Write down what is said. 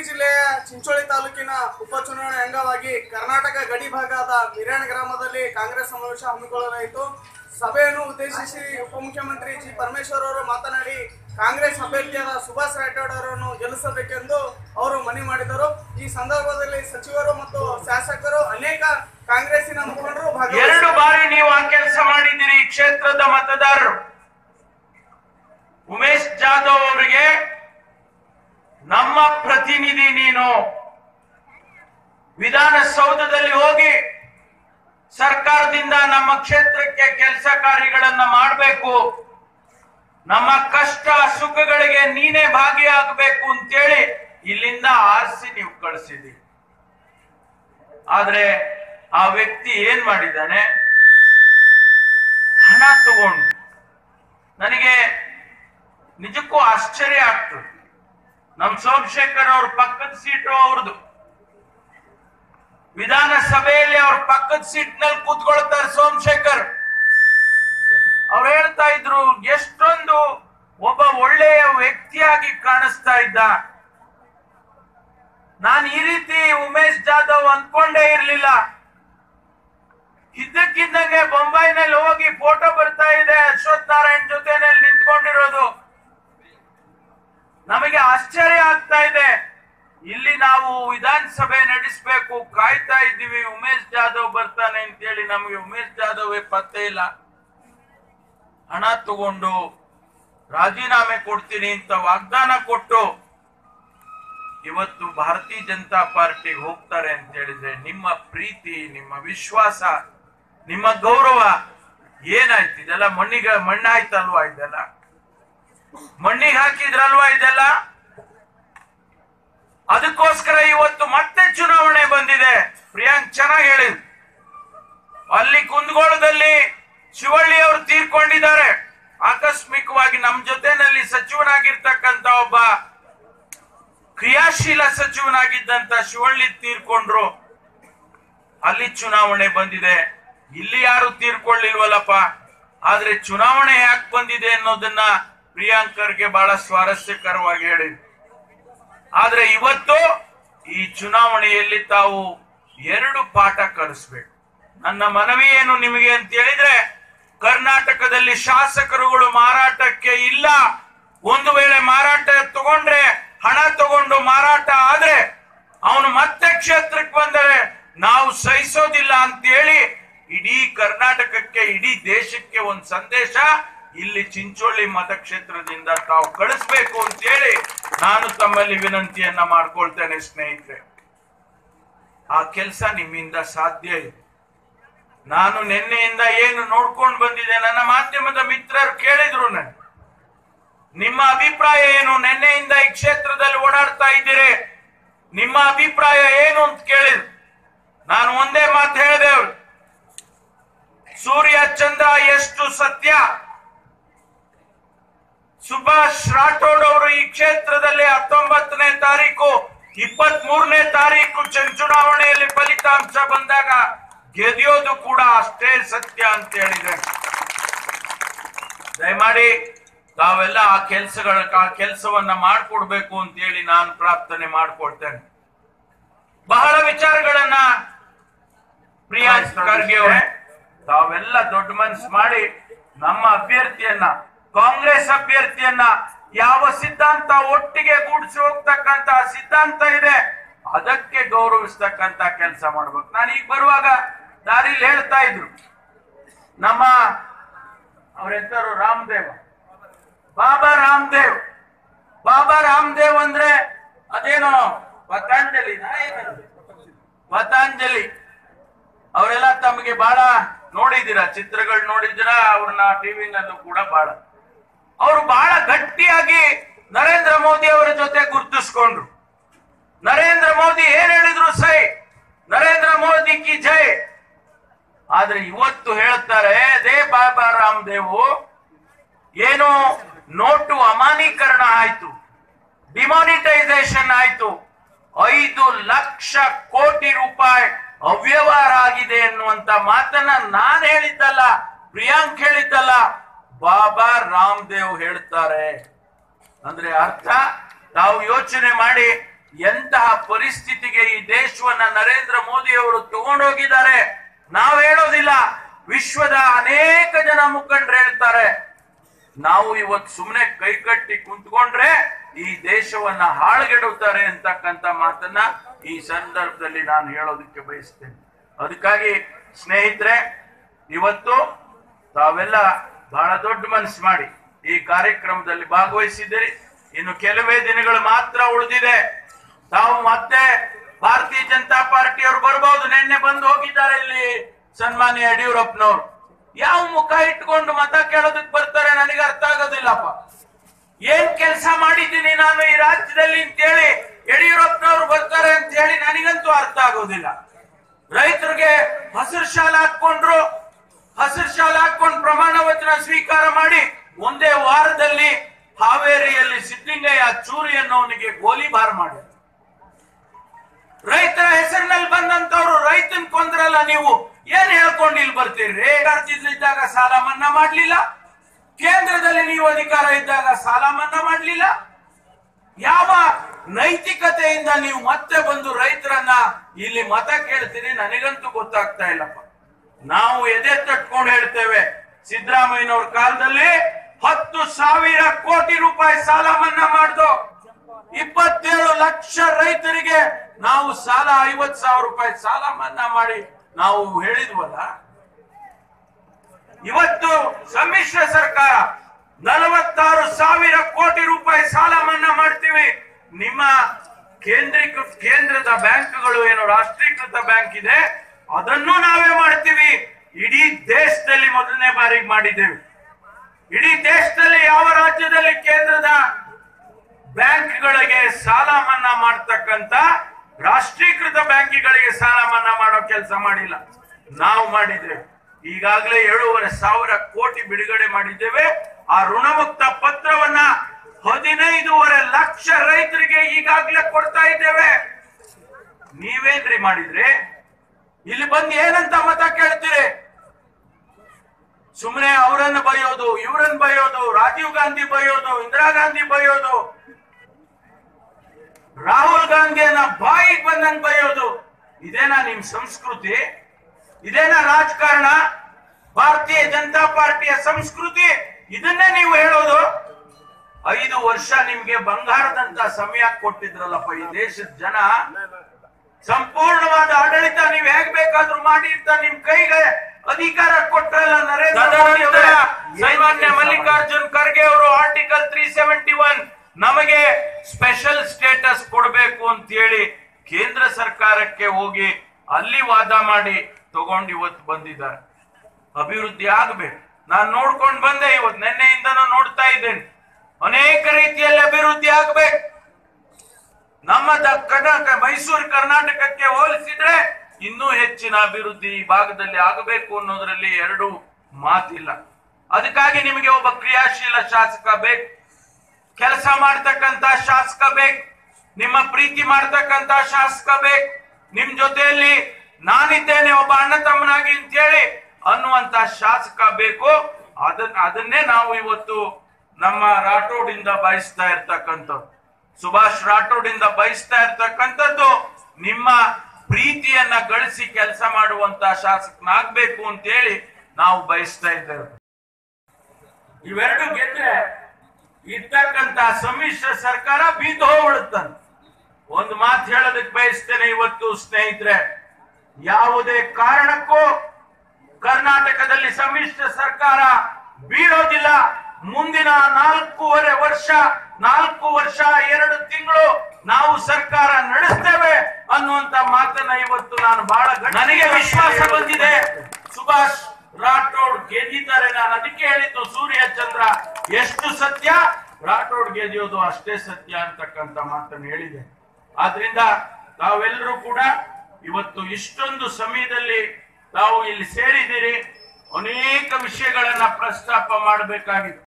ಜಿಲ್ಲೆಯ ಚಿಂಚೋಳಿ ತಾಲೂಕಿನ ಉಪಚುನಾವಣೆ ಅಂಗವಾಗಿ ಕರ್ನಾಟಕ ಗಡಿ ಭಾಗದ ಮಿರ್ಯಾಣ ಗ್ರಾಮದಲ್ಲಿ ಕಾಂಗ್ರೆಸ್ ಸಮಾವೇಶ ಹಮ್ಮಿಕೊಳ್ಳಲಾಯಿತು ಸಭೆಯನ್ನು ಉದ್ದೇಶಿಸಿ ಉಪಮುಖ್ಯಮಂತ್ರಿ ಜಿ ಪರಮೇಶ್ವರ್ ಅವರು ಮಾತನಾಡಿ ಕಾಂಗ್ರೆಸ್ ಅಭ್ಯರ್ಥಿಯಾದ ಸುಭಾಷ್ ರಾಠೋಡ್ ಅವರನ್ನು ಗೆಲ್ಲಿಸಬೇಕೆಂದು ಅವರು ಮನವಿ ಮಾಡಿದರು ಈ ಸಂದರ್ಭದಲ್ಲಿ ಸಚಿವರು ಮತ್ತು ಶಾಸಕರು ಅನೇಕ ಕಾಂಗ್ರೆಸ್ಸಿನ ಮುಖಂಡರು ಎರಡು ಭಾಗವಹಿಸಿದರು ಬಾರಿ ನೀವು ಆ ಕೆಲಸ ಮಾಡಿದ್ದೀರಿ ಈ ಕ್ಷೇತ್ರದ ಮತದಾರರು ಉಮೇಶ್ ಜಾಧವ್ ಅವರಿಗೆ ನಮ್ಮ ಪ್ರತಿನಿಧಿ ನೀನು ವಿಧಾನಸೌಧದಲ್ಲಿ ಹೋಗಿ ಸರ್ಕಾರದಿಂದ ನಮ್ಮ ಕ್ಷೇತ್ರಕ್ಕೆ ಕೆಲಸ ಕಾರ್ಯಗಳನ್ನ ಮಾಡಬೇಕು ನಮ್ಮ ಕಷ್ಟ ಸುಖಗಳಿಗೆ ನೀನೇ ಭಾಗಿಯಾಗಬೇಕು ಅಂತೇಳಿ ಇಲ್ಲಿಂದ ಆರಿಸಿ ನೀವು ಕಳಿಸಿದಿ ಆದ್ರೆ ಆ ವ್ಯಕ್ತಿ ಏನ್ ಮಾಡಿದ್ದಾನೆ ಹಣ ತಗೊಂಡು ನನಗೆ ನಿಜಕ್ಕೂ ಆಶ್ಚರ್ಯ ಆಗ್ತದೆ ನಮ್ ಸೋಮಶೇಖರ್ ಅವ್ರ ಪಕ್ಕದ ಸೀಟು ಅವ್ರದ್ದು ವಿಧಾನಸಭೆಯಲ್ಲಿ ಅವ್ರ ಪಕ್ಕದ ಸೀಟ್ ನಲ್ಲಿ ಕೂತ್ಕೊಳ್ತಾರೆ ಸೋಮಶೇಖರ್ ಅವ್ರು ಹೇಳ್ತಾ ಇದ್ರು ಎಷ್ಟೊಂದು ಒಬ್ಬ ಒಳ್ಳೆಯ ವ್ಯಕ್ತಿಯಾಗಿ ಕಾಣಿಸ್ತಾ ಇದ್ದ ನಾನು ಈ ರೀತಿ ಉಮೇಶ್ ಜಾಧವ್ ಅನ್ಕೊಂಡೇ ಇರ್ಲಿಲ್ಲ ಇದ್ದಕ್ಕಿದ್ದಂಗೆ ಬೊಂಬೈನಲ್ಲಿ ಹೋಗಿ ಫೋಟೋ ಬರ್ತಾ ಇದೆ ಅಶ್ವಥ್ ನಾರಾಯಣ್ ಜೊತೆನಲ್ಲಿ ನಿಂತ್ಕೊಂಡಿರೋದು ನಮಗೆ ಆಶ್ಚರ್ಯ ಆಗ್ತಾ ಇದೆ ಇಲ್ಲಿ ನಾವು ವಿಧಾನಸಭೆ ನಡೆಸಬೇಕು ಕಾಯ್ತಾ ಇದ್ದೀವಿ ಉಮೇಶ್ ಜಾಧವ್ ಬರ್ತಾನೆ ಅಂತೇಳಿ ನಮಗೆ ಉಮೇಶ್ ಜಾಧವ್ ಪತ್ತೆ ಇಲ್ಲ ಹಣ ತಗೊಂಡು ರಾಜೀನಾಮೆ ಕೊಡ್ತೀನಿ ಅಂತ ವಾಗ್ದಾನ ಕೊಟ್ಟು ಇವತ್ತು ಭಾರತೀಯ ಜನತಾ ಪಾರ್ಟಿಗೆ ಹೋಗ್ತಾರೆ ಅಂತ ಹೇಳಿದ್ರೆ ನಿಮ್ಮ ಪ್ರೀತಿ ನಿಮ್ಮ ವಿಶ್ವಾಸ ನಿಮ್ಮ ಗೌರವ ಏನಾಯ್ತು ಇದೆಲ್ಲ ಮಣ್ಣಿಗೆ ಮಣ್ಣಾಯ್ತಲ್ವಾ ಇದೆಲ್ಲ ಮಣ್ಣಿಗೆ ಹಾಕಿದ್ರಲ್ವಾ ಇದೆಲ್ಲ ಅದಕ್ಕೋಸ್ಕರ ಇವತ್ತು ಮತ್ತೆ ಚುನಾವಣೆ ಬಂದಿದೆ ಪ್ರಿಯಾಂಕ್ ಚೆನ್ನಾಗಿ ಹೇಳಿದ್ ಅಲ್ಲಿ ಕುಂದಗೋಳದಲ್ಲಿ ಶಿವಳ್ಳಿ ಅವರು ತೀರ್ಕೊಂಡಿದ್ದಾರೆ ಆಕಸ್ಮಿಕವಾಗಿ ನಮ್ ಜೊತೆನಲ್ಲಿ ಸಚಿವನಾಗಿರ್ತಕ್ಕಂತ ಒಬ್ಬ ಕ್ರಿಯಾಶೀಲ ಸಚಿವನಾಗಿದ್ದಂತ ಶಿವಳ್ಳಿ ತೀರ್ಕೊಂಡ್ರು ಅಲ್ಲಿ ಚುನಾವಣೆ ಬಂದಿದೆ ಇಲ್ಲಿ ಯಾರು ತೀರ್ಕೊಳ್ಳಿಲ್ವಲ್ಲಪ್ಪ ಆದ್ರೆ ಚುನಾವಣೆ ಯಾಕೆ ಬಂದಿದೆ ಅನ್ನೋದನ್ನ ಪ್ರಿಯಾಂಕರ್ಗೆ ಬಹಳ ಸ್ವಾರಸ್ಯಕರವಾಗಿ ಹೇಳಿದ್ರು ಆದ್ರೆ ಇವತ್ತು ಈ ಚುನಾವಣೆಯಲ್ಲಿ ತಾವು ಎರಡು ಪಾಠ ಕಲಿಸ್ಬೇಕು ನನ್ನ ಮನವಿ ಏನು ನಿಮಗೆ ಅಂತ ಹೇಳಿದ್ರೆ ಕರ್ನಾಟಕದಲ್ಲಿ ಶಾಸಕರುಗಳು ಮಾರಾಟಕ್ಕೆ ಇಲ್ಲ ಒಂದು ವೇಳೆ ಮಾರಾಟ ತಗೊಂಡ್ರೆ ಹಣ ತಗೊಂಡು ಮಾರಾಟ ಆದ್ರೆ ಅವನು ಮತ್ತೆ ಕ್ಷೇತ್ರಕ್ಕೆ ಬಂದರೆ ನಾವು ಸಹಿಸೋದಿಲ್ಲ ಅಂತ ಹೇಳಿ ಇಡೀ ಕರ್ನಾಟಕಕ್ಕೆ ಇಡೀ ದೇಶಕ್ಕೆ ಒಂದು ಸಂದೇಶ ಇಲ್ಲಿ ಚಿಂಚೋಳಿ ಮತಕ್ಷೇತ್ರದಿಂದ ತಾವು ಕಳಿಸ್ಬೇಕು ಅಂತ ಹೇಳಿ ನಾನು ತಮ್ಮಲ್ಲಿ ವಿನಂತಿಯನ್ನ ಮಾಡ್ಕೊಳ್ತೇನೆ ಸ್ನೇಹಿತರೆ ಆ ಕೆಲಸ ನಿಮ್ಮಿಂದ ಸಾಧ್ಯ ಇದೆ ನಾನು ನಿನ್ನೆಯಿಂದ ಏನು ನೋಡ್ಕೊಂಡು ಬಂದಿದೆ ನನ್ನ ಮಾಧ್ಯಮದ ಮಿತ್ರರು ಕೇಳಿದ್ರು ನನಗೆ ನಿಮ್ಮ ಅಭಿಪ್ರಾಯ ಏನು ನಿನ್ನೆಯಿಂದ ಈ ಕ್ಷೇತ್ರದಲ್ಲಿ ಓಡಾಡ್ತಾ ಇದ್ದೀರಿ ನಿಮ್ಮ ಅಭಿಪ್ರಾಯ ಏನು ಅಂತ ಕೇಳಿದ್ರು ನಾನು ಒಂದೇ ಮಾತು ಹೇಳಿದೆ ಅವ್ರು ಸೂರ್ಯ ಚಂದ್ರ ಎಷ್ಟು ಸತ್ಯ ಸುಭಾಷ್ ರಾಠೋಡ್ ಅವರು ಈ ಕ್ಷೇತ್ರದಲ್ಲಿ ಹತ್ತೊಂಬತ್ತನೇ ತಾರೀಕು ಇಪ್ಪತ್ತ್ ಮೂರನೇ ತಾರೀಕು ಚುನ್- ಚುನಾವಣೆಯಲ್ಲಿ ಫಲಿತಾಂಶ ಬಂದಾಗ ಗೆದಿಯೋದು ಕೂಡ ಅಷ್ಟೇ ಸತ್ಯ ಅಂತ ಹೇಳಿದೆ ದಯಮಾಡಿ ತಾವೆಲ್ಲ ಆ ಕೆಲಸಗಳ ಆ ಕೆಲಸವನ್ನ ಮಾಡ್ಕೊಡ್ಬೇಕು ಅಂತ ಹೇಳಿ ನಾನು ಪ್ರಾರ್ಥನೆ ಮಾಡ್ಕೊಳ್ತೇನೆ ಬಹಳ ವಿಚಾರಗಳನ್ನ ಪ್ರಿಯಾಂಕ್ ಖರ್ಗೆ ಅವರೇ ತಾವೆಲ್ಲ ದೊಡ್ಡ ಮನ್ಸು ಮಾಡಿ ನಮ್ಮ ಅಭ್ಯರ್ಥಿಯನ್ನ ಕಾಂಗ್ರೆಸ್ ಅಭ್ಯರ್ಥಿಯನ್ನ ಯಾವ ಸಿದ್ಧಾಂತ ಒಟ್ಟಿಗೆ ಗೂಡಿಸಿ ಹೋಗ್ತಕ್ಕಂತ ಸಿದ್ಧಾಂತ ಇದೆ ಅದಕ್ಕೆ ಗೌರವಿಸ್ತಕ್ಕಂತ ಕೆಲಸ ಮಾಡ್ಬೇಕು ನಾನು ಈಗ ಬರುವಾಗ ದಾರಿಲಿ ಹೇಳ್ತಾ ಇದ್ರು ನಮ್ಮ ಅವ್ರ ಹೆಸರು ರಾಮದೇವ್ ಬಾಬಾ ರಾಮದೇವ್ ಬಾಬಾ ರಾಮದೇವ್ ಅಂದ್ರೆ ಅದೇನೋ ಪತಂಜಲಿನ ಏನದು? ಪತಂಜಲಿ ಅವರೆಲ್ಲ ತಮಗೆ ಬಹಳ ನೋಡಿದ್ದೀರಾ ಚಿತ್ರಗಳು ನೋಡಿದ್ದೀರಾ ಅವ್ರನ್ನ ಟಿವಿನಲ್ಲೂ ಕೂಡ ಬಹಳ ಅವರು ಬಹಳ ಗಟ್ಟಿಯಾಗಿ ನರೇಂದ್ರ ಮೋದಿ ಅವರ ಜೊತೆ ಗುರುತಿಸ್ಕೊಂಡ್ರು ನರೇಂದ್ರ ಮೋದಿ ಏನ್ ಹೇಳಿದ್ರು ಸೈ ನರೇಂದ್ರ ಮೋದಿ ಕಿ ಜೈ ಆದ್ರೆ ಇವತ್ತು ಹೇಳ್ತಾರೆ ಅದೇ ಬಾಬಾ ರಾಮದೇವು ಏನು ನೋಟು ಅಮಾನೀಕರಣ ಆಯ್ತು ಡಿಮಾನಿಟೈಸೇಷನ್ ಆಯ್ತು ಐದು ಲಕ್ಷ ಕೋಟಿ ರೂಪಾಯಿ ಅವ್ಯವಹಾರ ಆಗಿದೆ ಎನ್ನುವಂತ ಮಾತನ್ನ ನಾನ್ ಹೇಳಿದ್ದಲ್ಲ ಪ್ರಿಯಾಂಕ್ ಹೇಳಿದ್ದಲ್ಲ ಬಾಬಾ ರಾಮದೇವ್ ಹೇಳ್ತಾರೆ ಅಂದ್ರೆ ಅರ್ಥ ತಾವು ಯೋಚನೆ ಮಾಡಿ ಎಂತಹ ಪರಿಸ್ಥಿತಿಗೆ ಈ ದೇಶವನ್ನ ನರೇಂದ್ರ ಮೋದಿ ಅವರು ತಗೊಂಡೋಗಿದ್ದಾರೆ ನಾವ್ ಹೇಳೋದಿಲ್ಲ ವಿಶ್ವದ ಅನೇಕ ಜನ ಮುಖಂಡರು ಹೇಳ್ತಾರೆ ನಾವು ಇವತ್ತು ಸುಮ್ಮನೆ ಕೈಕಟ್ಟಿ ಕುಂತ್ಕೊಂಡ್ರೆ ಈ ದೇಶವನ್ನ ಹಾಳುಗೆಡುತ್ತಾರೆ ಅಂತಕ್ಕಂಥ ಮಾತನ್ನ ಈ ಸಂದರ್ಭದಲ್ಲಿ ನಾನು ಹೇಳೋದಕ್ಕೆ ಬಯಸ್ತೇನೆ ಅದಕ್ಕಾಗಿ ಸ್ನೇಹಿತರೆ ಇವತ್ತು ತಾವೆಲ್ಲ ಬಹಳ ದೊಡ್ಡ ಮನಸ್ಸು ಮಾಡಿ ಈ ಕಾರ್ಯಕ್ರಮದಲ್ಲಿ ಭಾಗವಹಿಸಿದ್ದೀರಿ ಇನ್ನು ಕೆಲವೇ ದಿನಗಳು ಮಾತ್ರ ಉಳಿದಿದೆ ತಾವು ಮತ್ತೆ ಭಾರತೀಯ ಜನತಾ ಪಾರ್ಟಿಯವರು ಬರ್ಬೋದು ನಿನ್ನೆ ಬಂದು ಹೋಗಿದ್ದಾರೆ ಇಲ್ಲಿ ಸನ್ಮಾನ್ಯ ಯಡಿಯೂರಪ್ಪನವರು ಯಾವ ಮುಖ ಇಟ್ಕೊಂಡು ಮತ ಕೇಳೋದಕ್ ಬರ್ತಾರೆ ನನಗೆ ಅರ್ಥ ಆಗೋದಿಲ್ಲಪ್ಪ ಏನ್ ಕೆಲಸ ಮಾಡಿದ್ದೀನಿ ನಾನು ಈ ರಾಜ್ಯದಲ್ಲಿ ಅಂತೇಳಿ ಯಡಿಯೂರಪ್ಪನವರು ಬರ್ತಾರೆ ಅಂತ ಹೇಳಿ ನನಗಂತೂ ಅರ್ಥ ಆಗೋದಿಲ್ಲ ರೈತರಿಗೆ ಹಸಿರು ಶಾಲೆ ಹಾಕೊಂಡ್ರು ಹಸಿರು ಶಾಲೆ ಹಾಕೊಂಡು ಪ್ರಮಾಣ ವಚನ ಸ್ವೀಕಾರ ಮಾಡಿ ಒಂದೇ ವಾರದಲ್ಲಿ ಹಾವೇರಿಯಲ್ಲಿ ಸಿದ್ಲಿಂಗಯ್ಯ ಚೂರಿ ಅನ್ನೋನಿಗೆ ಗೋಲಿಬಾರ್ ಮಾಡಿ ರೈತರ ಹೆಸರಿನಲ್ಲಿ ಬಂದಂತವ್ರು ರೈತನ್ ಕೊಂದ್ರಲ್ಲ ನೀವು ಏನ್ ಹೇಳ್ಕೊಂಡು ಇಲ್ಲಿ ಬರ್ತೀರಿ ಇದ್ದಾಗ ಸಾಲ ಮನ್ನಾ ಮಾಡ್ಲಿಲ್ಲ ಕೇಂದ್ರದಲ್ಲಿ ನೀವು ಅಧಿಕಾರ ಇದ್ದಾಗ ಸಾಲ ಮನ್ನಾ ಮಾಡ್ಲಿಲ್ಲ ಯಾವ ನೈತಿಕತೆಯಿಂದ ನೀವು ಮತ್ತೆ ಬಂದು ರೈತರನ್ನ ಇಲ್ಲಿ ಮತ ಕೇಳ್ತೀರಿ ನನಗಂತೂ ಗೊತ್ತಾಗ್ತಾ ಇಲ್ಲಪ್ಪ ನಾವು ಎದೆ ತಟ್ಕೊಂಡು ಹೇಳ್ತೇವೆ ಸಿದ್ದರಾಮಯ್ಯನವ್ರ ಕಾಲದಲ್ಲಿ ಹತ್ತು ಸಾವಿರ ಕೋಟಿ ರೂಪಾಯಿ ಸಾಲ ಮನ್ನಾ ಮಾಡ್ದು ಇಪ್ಪತ್ತೇಳು ಲಕ್ಷ ರೈತರಿಗೆ ನಾವು ಸಾಲ ಐವತ್ ಸಾವಿರ ರೂಪಾಯಿ ಸಾಲ ಮನ್ನಾ ಮಾಡಿ ನಾವು ಹೇಳಿದ್ವಲ್ಲ ಇವತ್ತು ಸಮ್ಮಿಶ್ರ ಸರ್ಕಾರ ನಲವತ್ತಾರು ಸಾವಿರ ಕೋಟಿ ರೂಪಾಯಿ ಸಾಲ ಮನ್ನಾ ಮಾಡ್ತೀವಿ ನಿಮ್ಮ ಕೇಂದ್ರೀಕೃತ ಕೇಂದ್ರದ ಬ್ಯಾಂಕ್ಗಳು ಏನು ರಾಷ್ಟ್ರೀಕೃತ ಬ್ಯಾಂಕ್ ಇದೆ ಅದನ್ನು ನಾವೇ ಮಾಡ್ತೀವಿ ಇಡೀ ದೇಶದಲ್ಲಿ ಮೊದಲನೇ ಬಾರಿಗೆ ಮಾಡಿದ್ದೇವೆ ಇಡೀ ದೇಶದಲ್ಲಿ ಯಾವ ರಾಜ್ಯದಲ್ಲಿ ಕೇಂದ್ರದ ಬ್ಯಾಂಕ್ಗಳಿಗೆ ಸಾಲ ಮನ್ನಾ ಮಾಡ್ತಕ್ಕಂತ ರಾಷ್ಟ್ರೀಕೃತ ಬ್ಯಾಂಕಿಗಳಿಗೆ ಸಾಲ ಮನ್ನಾ ಮಾಡೋ ಕೆಲಸ ಮಾಡಿಲ್ಲ ನಾವು ಮಾಡಿದ್ದೇವೆ ಈಗಾಗಲೇ ಏಳೂವರೆ ಸಾವಿರ ಕೋಟಿ ಬಿಡುಗಡೆ ಮಾಡಿದ್ದೇವೆ ಆ ಋಣಮುಕ್ತ ಪತ್ರವನ್ನ ಹದಿನೈದೂವರೆ ಲಕ್ಷ ರೈತರಿಗೆ ಈಗಾಗಲೇ ಕೊಡ್ತಾ ಇದ್ದೇವೆ ನೀವೇನ್ರಿ ಮಾಡಿದ್ರಿ ಇಲ್ಲಿ ಬಂದು ಏನಂತ ಮತ ಕೇಳ್ತೀರಿ ಸುಮ್ಮನೆ ಅವರನ್ನು ಬೈಯೋದು ಇವರನ್ನು ಬೈಯೋದು ರಾಜೀವ್ ಗಾಂಧಿ ಬೈಯೋದು ಇಂದಿರಾ ಗಾಂಧಿ ಬೈಯೋದು ರಾಹುಲ್ ಗಾಂಧಿಯನ್ನ ಬಾಯಿಗೆ ಬಂದಂಗ್ ಬೈಯೋದು ಇದೇನಾ ನಿಮ್ ಸಂಸ್ಕೃತಿ ಇದೇನಾ ರಾಜಕಾರಣ ಭಾರತೀಯ ಜನತಾ ಪಾರ್ಟಿಯ ಸಂಸ್ಕೃತಿ ಇದನ್ನೇ ನೀವು ಹೇಳೋದು ಐದು ವರ್ಷ ನಿಮ್ಗೆ ಬಂಗಾರದಂತ ಸಮಯ ಕೊಟ್ಟಿದ್ರಲ್ಲಪ್ಪ ಈ ದೇಶದ ಜನ ಸಂಪೂರ್ಣವಾದ ಆಡಳಿತ ನೀವ್ ಹೇಗ್ ಬೇಕಾದ್ರೂ ಮಾಡಿ ಅಂತ ನಿಮ್ ಕೈಗೆ ಅಧಿಕಾರ ಕೊಟ್ರಲ್ಲ ನರೇಂದ್ರ ಮೋದಿ ಅವರ ಸನ್ಮಾನ್ಯ ಮಲ್ಲಿಕಾರ್ಜುನ್ ಖರ್ಗೆ ಅವರು ಆರ್ಟಿಕಲ್ ತ್ರೀ ಸೆವೆಂಟಿ ಒನ್ ನಮಗೆ ಸ್ಪೆಷಲ್ ಸ್ಟೇಟಸ್ ಕೊಡಬೇಕು ಅಂತ ಹೇಳಿ ಕೇಂದ್ರ ಸರ್ಕಾರಕ್ಕೆ ಹೋಗಿ ಅಲ್ಲಿ ವಾದ ಮಾಡಿ ತಗೊಂಡು ಇವತ್ತು ಬಂದಿದ್ದಾರೆ ಅಭಿವೃದ್ಧಿ ಆಗ್ಬೇಕು ನಾನು ನೋಡ್ಕೊಂಡು ಬಂದೆ ಇವತ್ತು ನಿನ್ನೆಯಿಂದನೂ ನೋಡ್ತಾ ಇದ್ದೇನೆ ಅನೇಕ ರೀತಿಯಲ್ಲಿ ಅಭಿವೃದ್ಧಿ ಆಗ್ಬೇಕು ನಮ್ಮ ದ- ಕರ್ನಾಟಕ ಮೈಸೂರು ಕರ್ನಾಟಕಕ್ಕೆ ಹೋಲಿಸಿದ್ರೆ ಇನ್ನೂ ಹೆಚ್ಚಿನ ಅಭಿವೃದ್ಧಿ ಈ ಭಾಗದಲ್ಲಿ ಆಗಬೇಕು ಅನ್ನೋದ್ರಲ್ಲಿ ಎರಡು ಮಾತಿಲ್ಲ ಅದಕ್ಕಾಗಿ ನಿಮಗೆ ಒಬ್ಬ ಕ್ರಿಯಾಶೀಲ ಶಾಸಕ ಬೇಕು ಕೆಲಸ ಮಾಡ್ತಕ್ಕಂತ ಶಾಸಕ ಬೇಕು ನಿಮ್ಮ ಪ್ರೀತಿ ಮಾಡ್ತಕ್ಕಂತ ಶಾಸಕ ಬೇಕು ನಿಮ್ ಜೊತೆಯಲ್ಲಿ ನಾನಿದ್ದೇನೆ ಒಬ್ಬ ಅಣ್ಣ ತಮ್ಮನಾಗಿ ಅಂತೇಳಿ ಅನ್ನುವಂತ ಶಾಸಕ ಬೇಕು ಅದನ್ನ ಅದನ್ನೇ ನಾವು ಇವತ್ತು ನಮ್ಮ ರಾಠೋಡಿಂದ ಬಯಸ್ತಾ ಇರ್ತಕ್ಕಂಥದ್ದು ಸುಭಾಷ್ ರಾಠೋಡಿಂದ ಬಯಸ್ತಾ ಇರ್ತಕ್ಕಂಥದ್ದು ನಿಮ್ಮ ಪ್ರೀತಿಯನ್ನ ಗಳಿಸಿ ಕೆಲಸ ಮಾಡುವಂತ ಶಾಸಕನಾಗ್ಬೇಕು ಅಂತೇಳಿ ನಾವು ಬಯಸ್ತಾ ಇದ್ದೇವೆ ಇವೆರಡು ಗೆದ್ರೆ ಇರ್ತಕ್ಕಂತ ಸಮ್ಮಿಶ್ರ ಸರ್ಕಾರ ಬೀದು ಹೋಗ್ಬಿಡುತ್ತಂತೆ ಒಂದು ಮಾತು ಹೇಳೋದಕ್ಕೆ ಬಯಸ್ತೇನೆ ಇವತ್ತು ಸ್ನೇಹಿತರೆ ಯಾವುದೇ ಕಾರಣಕ್ಕೂ ಕರ್ನಾಟಕದಲ್ಲಿ ಸಮ್ಮಿಶ್ರ ಸರ್ಕಾರ ಬೀಳೋದಿಲ್ಲ ಮುಂದಿನ ನಾಲ್ಕೂವರೆ ವರ್ಷ ನಾಲ್ಕು ವರ್ಷ ಎರಡು ತಿಂಗಳು ನಾವು ಸರ್ಕಾರ ನಡೆಸ್ತೇವೆ ಅನ್ನುವಂತ ಮಾತನ್ನ ಇವತ್ತು ನಾನು ಬಹಳ ಗಟ್ಟಿ- ನನಗೆ ವಿಶ್ವಾಸ ಬಂದಿದೆ ಸುಭಾಷ್ ರಾಠೋಡ್ ಗೆದ್ದಿದ್ದಾರೆ ನಾನು ಅದಕ್ಕೆ ಹೇಳಿದ್ದು ಸೂರ್ಯ ಚಂದ್ರ ಎಷ್ಟು ಸತ್ಯ ರಾಠೋಡ್ ಗೆದಿಯೋದು ಅಷ್ಟೇ ಸತ್ಯ ಅಂತಕ್ಕಂತ ಮಾತನ್ನು ಹೇಳಿದೆ ಆದ್ರಿಂದ ತಾವೆಲ್ಲರೂ ಕೂಡ ಇವತ್ತು ಇಷ್ಟೊಂದು ಸಮಯದಲ್ಲಿ ತಾವು ಇಲ್ಲಿ ಸೇರಿದ್ದೀರಿ ಅನೇಕ ವಿಷಯಗಳನ್ನ ಪ್ರಸ್ತಾಪ ಮಾಡಬೇಕಾಗಿತ್ತು